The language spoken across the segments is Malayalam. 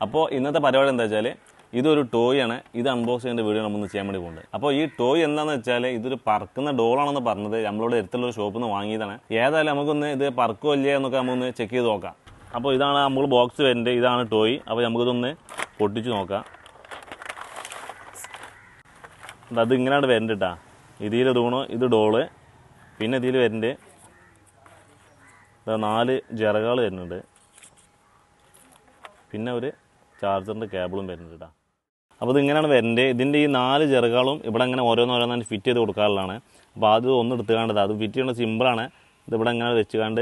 അപ്പോൾ ഇന്നത്തെ പരിപാടി എന്താ വെച്ചാൽ ഇതൊരു ടോയ് ആണ് ഇത് അൺബോക്സ് ചെയ്യുന്ന വീഡിയോ നമ്മൾ ചെയ്യാൻ വേണ്ടി പോകുന്നത് അപ്പോൾ ഈ ടോയ് എന്താണെന്ന് വെച്ചാൽ ഇതൊരു പറക്കുന്ന ഡോളാണെന്ന് പറഞ്ഞത് നമ്മളോട് എടുത്തുള്ള ഒരു ഷോപ്പിൽ നിന്ന് വാങ്ങിയതാണ് ഏതായാലും നമുക്കൊന്ന് ഇത് പറക്കോ ഇല്ലേ എന്നൊക്കെ നമുക്കൊന്ന് ചെക്ക് ചെയ്ത് നോക്കാം അപ്പോൾ ഇതാണ് നമ്മൾ ബോക്സ് വരുന്നത് ഇതാണ് ടോയ് അപ്പോൾ നമുക്കിതൊന്ന് പൊട്ടിച്ച് നോക്കാം അത് ഇങ്ങനെയാണ് വരുന്നുണ്ട് കേട്ടാ ഇതിൽ തൂണു ഇത് ഡോള് പിന്നെ ഇതിൽ വരുന്നുണ്ട് ഇതാ നാല് ജറകൾ വരുന്നുണ്ട് പിന്നെ ഒരു ചാർജറിൻ്റെ കേബിളും വരുന്നുണ്ട് കേട്ടോ അപ്പോൾ ഇത് ഇങ്ങനെയാണ് വരുന്നത് ഇതിൻ്റെ ഈ നാല് ജെറുകളും ഇവിടെ ഇങ്ങനെ ഓരോന്നോരോന്നാണ് ഫിറ്റ് ചെയ്ത് കൊടുക്കാറുള്ളതാണ് അപ്പോൾ അത് ഒന്ന് എടുത്തുകാണ്ടത് അത് ഫിറ്റ് ചെയ്യുന്നത് സിമ്പിളാണ് ഇത് ഇവിടെ ഇങ്ങനെ വെച്ചുകാണ്ട്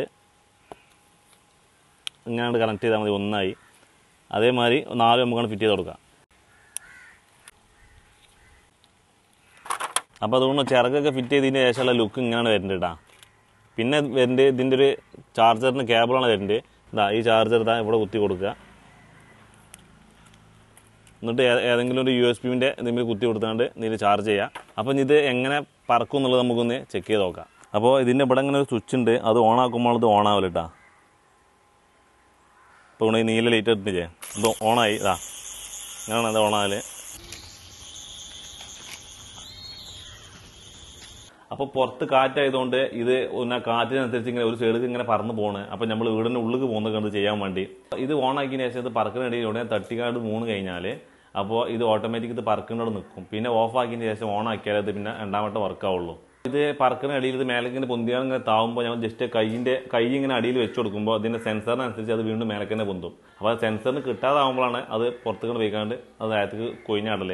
ഇങ്ങനെ കണക്ട് ചെയ്താൽ മതി ഒന്നായി അതേമാതിരി നാല് നമുക്കാണ് ഫിറ്റ് ചെയ്ത് കൊടുക്കാം അപ്പോൾ അതുകൊണ്ട് ചിറകൊക്കെ ഫിറ്റ് ചെയ്തതിന് ശേഷമുള്ള ലുക്ക് ഇങ്ങനെയാണ് വരുന്നത് കേട്ടോ പിന്നെ വരുന്നത് ഇതിൻ്റെ ഒരു ചാർജറിന് കേബിളാണ് വരുന്നത് ഇതാ ഈ ചാർജർ ഇതാ ഇവിടെ കുത്തി കൊടുക്കുക എന്നിട്ട് ഏ- ഏതെങ്കിലും ഒരു യു എസ് പിൻ്റെ എന്തെങ്കിലും കുത്തി കൊടുത്താണ്ട് ഇതിൽ ചാർജ് ചെയ്യുക അപ്പം ഇത് എങ്ങനെ പറക്കും എന്നുള്ളത് നമുക്കൊന്ന് ചെക്ക് ചെയ്ത് നോക്കാം അപ്പോൾ ഇതിൻ്റെ ഇവിടെ ഇങ്ങനെ ഒരു സ്വിച്ച് ഉണ്ട് അത് ഓൺ ആക്കുമ്പോൾ ഇത് ഓൺ ആവില്ല കേട്ടോ ഇപ്പോൾ ഇവിടെ ഈ നീല ലൈറ്റ് ഇട്ടില്ലേ ഇത് ഓണായി ഇതാ അങ്ങനെയാണ് അത് ഓണാവല് അപ്പോൾ പുറത്ത് കാറ്റായതുകൊണ്ട് ഇത് ഒന്ന് കാറ്റിനനുസരിച്ച് ഇങ്ങനെ ഒരു സൈഡിൽ ഇങ്ങനെ പറന്ന് പോണ് അപ്പോൾ നമ്മൾ വീടിൻ്റെ ഉള്ളിൽ പോകുന്നത് കണ്ട് ചെയ്യാൻ വേണ്ടി ഇത് ഓൺ ആക്കിയതിന് ശേഷം ഇത് പറക്കുന്നിടയിൽ ഉടനെ തട്ടിക്കാട് മൂന്ന് കഴിഞ്ഞാൽ അപ്പോൾ ഇത് ഓട്ടോമാറ്റിക് ഇത് പറക്കുന്നോട് നിൽക്കും പിന്നെ ഓഫ് ആക്കിയതിന് ശേഷം ഓൺ ആക്കിയാൽ ഇത് പിന്നെ രണ്ടാമത്തെ വർക്ക് ആവുള്ളൂ ഇത് പറക്കുന്ന അടിയിൽ ഇത് മേലേക്ക് ഇങ്ങനെ പൊന്തിയാൽ ഇങ്ങനെ താവുമ്പോൾ ഞങ്ങൾ ജസ്റ്റ് കൈയിൻ്റെ കൈ ഇങ്ങനെ അടിയിൽ വെച്ച് കൊടുക്കുമ്പോൾ അതിൻ്റെ സെൻസറിനനുസരിച്ച് അത് വീണ്ടും മേലേക്ക് തന്നെ പൊന്തും അപ്പോൾ ആ സെൻസറിന് കിട്ടാതാവുമ്പോഴാണ് അത് പുറത്തേക്ക് പോയിക്കാണ്ട് അത് താഴത്തേക്ക് കൊയിഞ്ഞാടല്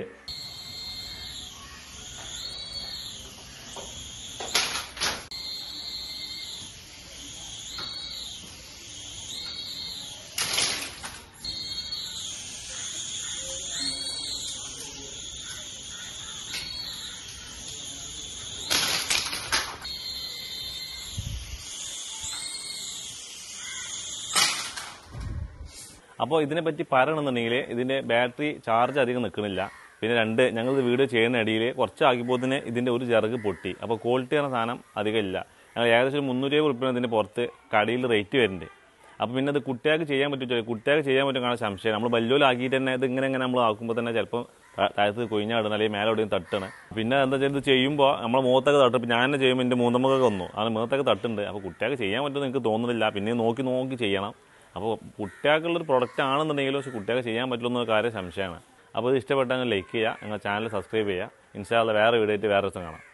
അപ്പോൾ ഇതിനെപ്പറ്റി പറയണമെന്നുണ്ടെങ്കിൽ ഇതിൻ്റെ ബാറ്ററി ചാർജ് അധികം നിൽക്കണില്ല പിന്നെ രണ്ട് ഞങ്ങൾ ഇത് വീഡിയോ ചെയ്യുന്ന ഇടയിൽ കുറച്ച് ആക്കിയപ്പോൾ തന്നെ ഇതിൻ്റെ ഒരു ചിറക് പൊട്ടി അപ്പോൾ ക്വാളിറ്റി എന്ന സാധനം അധികം ഇല്ല ഞങ്ങൾ ഏകദേശം ഒരു മുന്നൂറ്റി ഉറുപ്പിയാണ് ഇതിൻ്റെ പുറത്ത് കടയിൽ റേറ്റ് വരുന്നുണ്ട് അപ്പോൾ പിന്നെ അത് കുട്ടികൾക്ക് ചെയ്യാൻ പറ്റുമോ കുട്ടികൾക്ക് ചെയ്യാൻ പറ്റും കാണാൻ സംശയം നമ്മൾ വലിയോലാക്കിയിട്ട് തന്നെ ഇത് ഇങ്ങനെ ഇങ്ങനെ നമ്മൾ ആക്കുമ്പോൾ തന്നെ ചിലപ്പോൾ താഴത്ത് കൊയിഞ്ഞാടണം അല്ലെങ്കിൽ മേലെ എവിടെയും തട്ടണം പിന്നെ എന്താ വെച്ചാൽ ഇത് ചെയ്യുമ്പോൾ നമ്മൾ മുഖത്തൊക്കെ തട്ടും ഇപ്പം ഞാൻ തന്നെ ചെയ്യുമ്പോൾ എൻ്റെ മൂന്നമ്മക്കൊക്കെ വന്നു അത് മുഖത്തൊക്കെ തട്ടുണ്ട് അപ്പോൾ കുട്ടികൾക്ക് ചെയ്യാൻ പറ്റുമെന്ന് എനിക്ക് തോന്നുന്നില്ല പിന്നെ നോക്കി നോക്കി ചെയ്യണം അപ്പോൾ കുട്ടികൾക്കുള്ളൊരു പ്രൊഡക്റ്റ് ആണെന്നുണ്ടെങ്കിലും പക്ഷേ കുട്ടികൾക്ക് ചെയ്യാൻ പറ്റുമോ എന്നൊരു കാര്യം സംശയമാണ് അപ്പോൾ ഇത് ഇഷ്ടപ്പെട്ടാൽ ലൈക്ക് ചെയ്യുക ഞങ്ങൾ ചാനൽ സബ്സ്ക്രൈബ് ചെയ്യുക ഇൻഷാല്ല വേറെ വീഡിയോ ആയിട്ട് വേറെ ദിവസം കാണാം